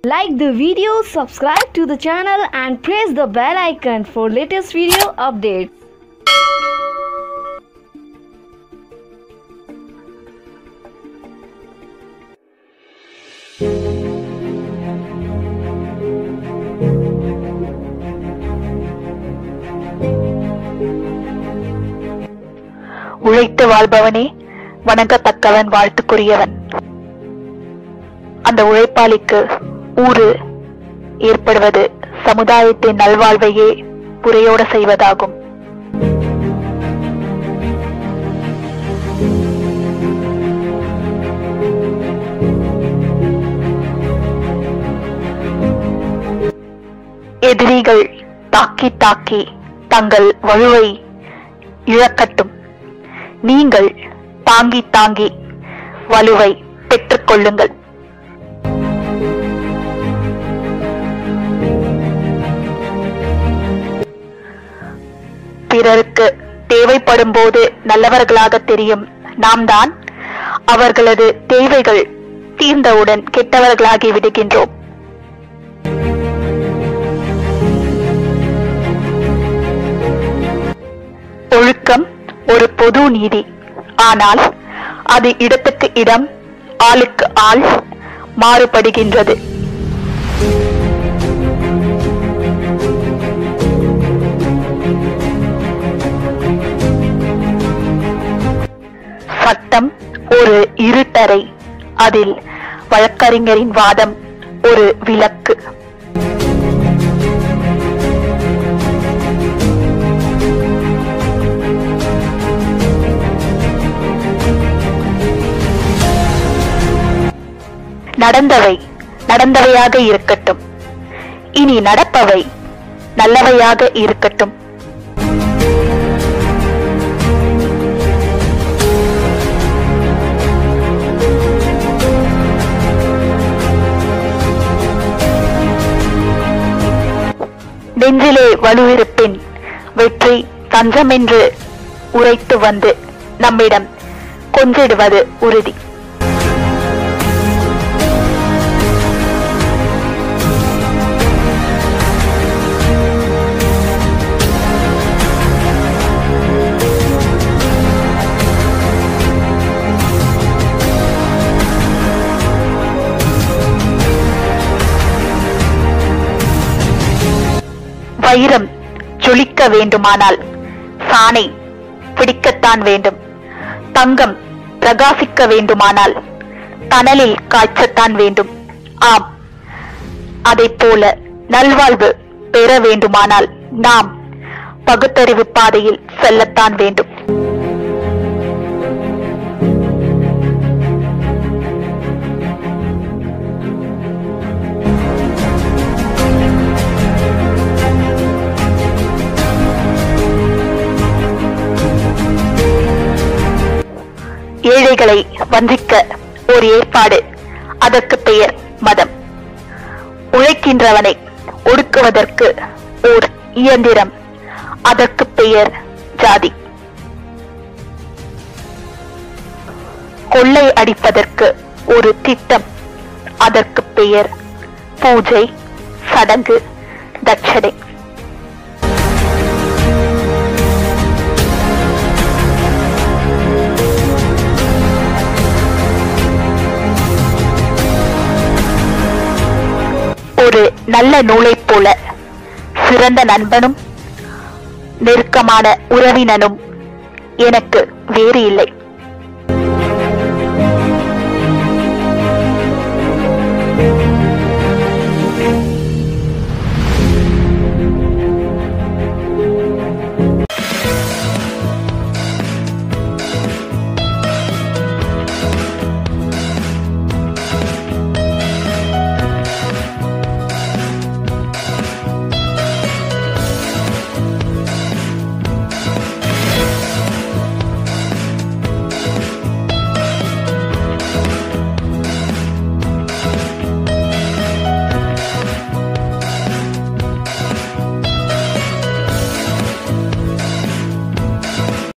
Like the video, subscribe to the channel and press the bell icon for latest video updates. உழைத்து வாழ்பவனே வணங்கத்தக்கவன் வாழ்த்துக்குரியவன் அந்த உழைப்பாளிக்கு ஊறு ஏற்படுவது சமுதாயத்தின் நல்வாழ்வையே புரையோட செய்வதாகும் எதிரிகள் தாக்கி தாக்கி தங்கள் வலுவை இழக்கட்டும் நீங்கள் தாங்கி தாங்கி வலுவை பெற்றுக் கொள்ளுங்கள் பிறருக்கு தேவைப்படும் போது நல்லவர்களாக தெரியும் நாம் தான் அவர்களது தேவைகள் தீர்ந்தவுடன் கெட்டவர்களாகி விடுகின்றோம் ஒழுக்கம் ஒரு பொது நீதி ஆனால் அது இடத்துக்கு இடம் ஆளுக்கு ஆள் மாறுபடுகின்றது சட்டம் ஒரு இருட்டறை அதில் வழக்கறிஞரின் வாதம் ஒரு விளக்கு நடந்தவை நடந்தவையாக இருக்கட்டும் இனி நடப்பவை நல்லவையாக இருக்கட்டும் நெஞ்சிலே வலுவிருப்பின் வெற்றி தஞ்சமென்று உரைத்து வந்து நம்மிடம் கொஞ்சிடுவது உறுதி வைரம் ஜொலிக்க வேண்டுமானால் சானை பிடிக்கத்தான் வேண்டும் தங்கம் பிரகாசிக்க வேண்டுமானால் தணலில் காய்ச்சத்தான் வேண்டும் ஆம் அதைப் போல நல்வாழ்வு பெற வேண்டுமானால் நாம் பகுத்தறிவு பாதையில் செல்லத்தான் வேண்டும் ஏழைகளை வஞ்சிக்க ஒரு ஏற்பாடு அதற்கு பெயர் மதம் உழைக்கின்றவனை ஒடுக்குவதற்கு ஓர் இயந்திரம் அதற்கு பெயர் ஜாதி கொள்ளை அடிப்பதற்கு ஒரு திட்டம் அதற்கு பெயர் பூஜை சடங்கு தட்சணை ஒரு நல்ல நூலைப் போல சிறந்த நண்பனும் நெருக்கமான உறவினனும் எனக்கு வேறு இல்லை